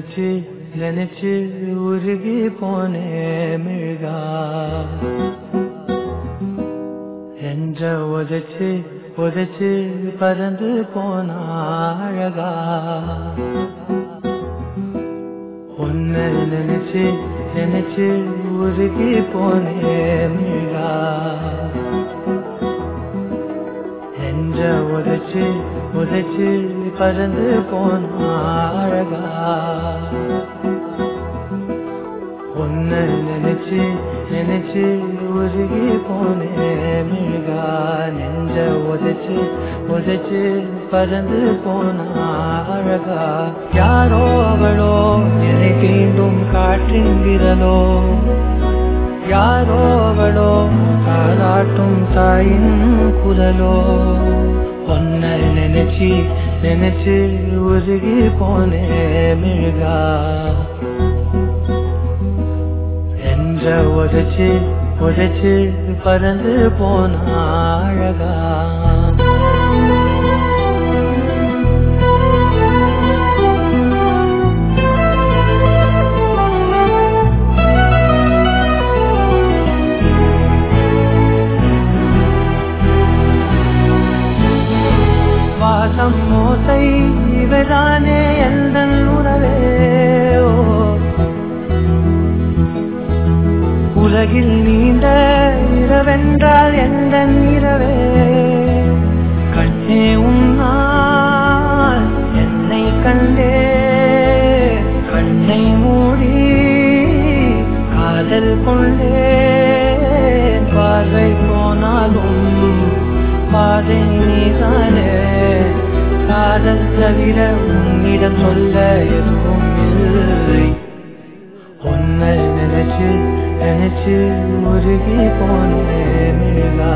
நினைச்சு நினைச்சு உருகி போனே மிழ்கா என்ற உதச்சு உதச்சு பறந்து போன அழகா உன்னை நினைச்சு நினைச்சு உருகி போனே மிழ்கா என்ற உதச்சு உதச்சு பறந்து போன அழகா உன்னை நினைச்சு நினைச்சு உருகி போனே மிழ்கா நெஞ்ச உதச்சு உதச்சு பறந்து போன அழகா யாரோ அவளோ என்னை தீண்டும் காற்றின் விரலோ யாரோ அவளோ தாளாட்டும் தாயின் குரலோ ஒன்னை நினைச்சு நினைச்சு உருகி போனே மிழ்கா என்ற உதச்சு உதச்சு பறந்து போன அழகா வாசம் மோசை இவதானே எந்த உறவே ஓ உலகில் நீண்ட இரவென்றால் எந்த இரவே கண்ணே உன்னால் என்னை கண்டே கண்ணை மூடி காதல் கொண்டே பார்வை போனாலும் பாதை நீதானே காதல் தவிர உன்னிடம் சொல்ல எதுவும் இல்லை உன்னை நினைச்சு நினைச்சு முருகி போனே மிழ்கா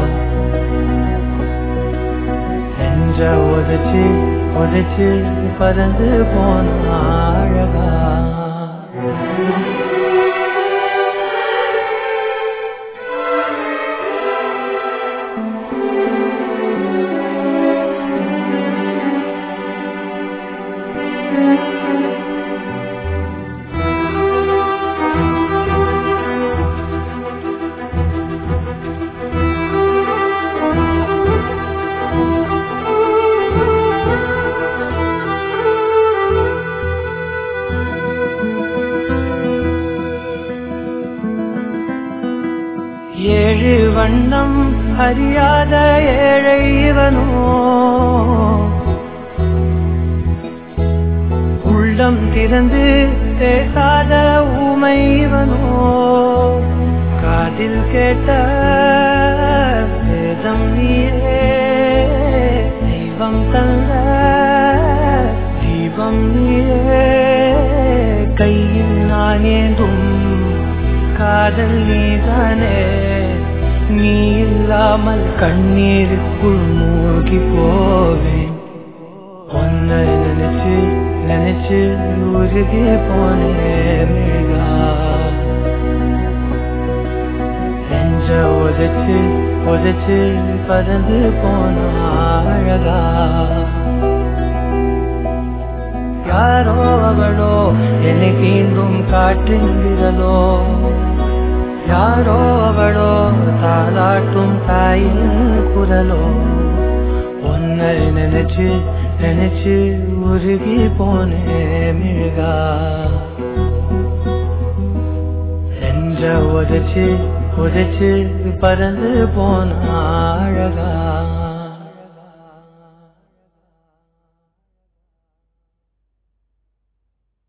நெஞ்ச உதச்சு உதச்சு பறந்து போன அழகா ஏழு வண்ணம் அறியாத ஏழை இவனோ உள்ளம் திறந்து பேசாத ஊமை இவனோ காதில் கேட்ட வேதம் நீயே தெய்வம் தந்த தீபம் நீயே கையில் நான் ஏந்தும் காதல் நீதானே நீ இல்லாமல் கண்ணீருக்குள் மூழ்கி போவேன் உன்னை நினைச்சு நினைச்சு உருகி போனே மிழ்கா நெஞ்ச உதச்சு உதச்சு பறந்து போன அழகா யாரோ அவளோ என்னை தீண்டும் காற்றின் விரலோ யாரோ அவளோ தாளாட்டும் தாயின் குரலோ உன்னை நினைச்சு நினைச்சு உருகி போனே மிழ்கா நெஞ்ச உதச்சு உதச்சு பறந்து போன அழகா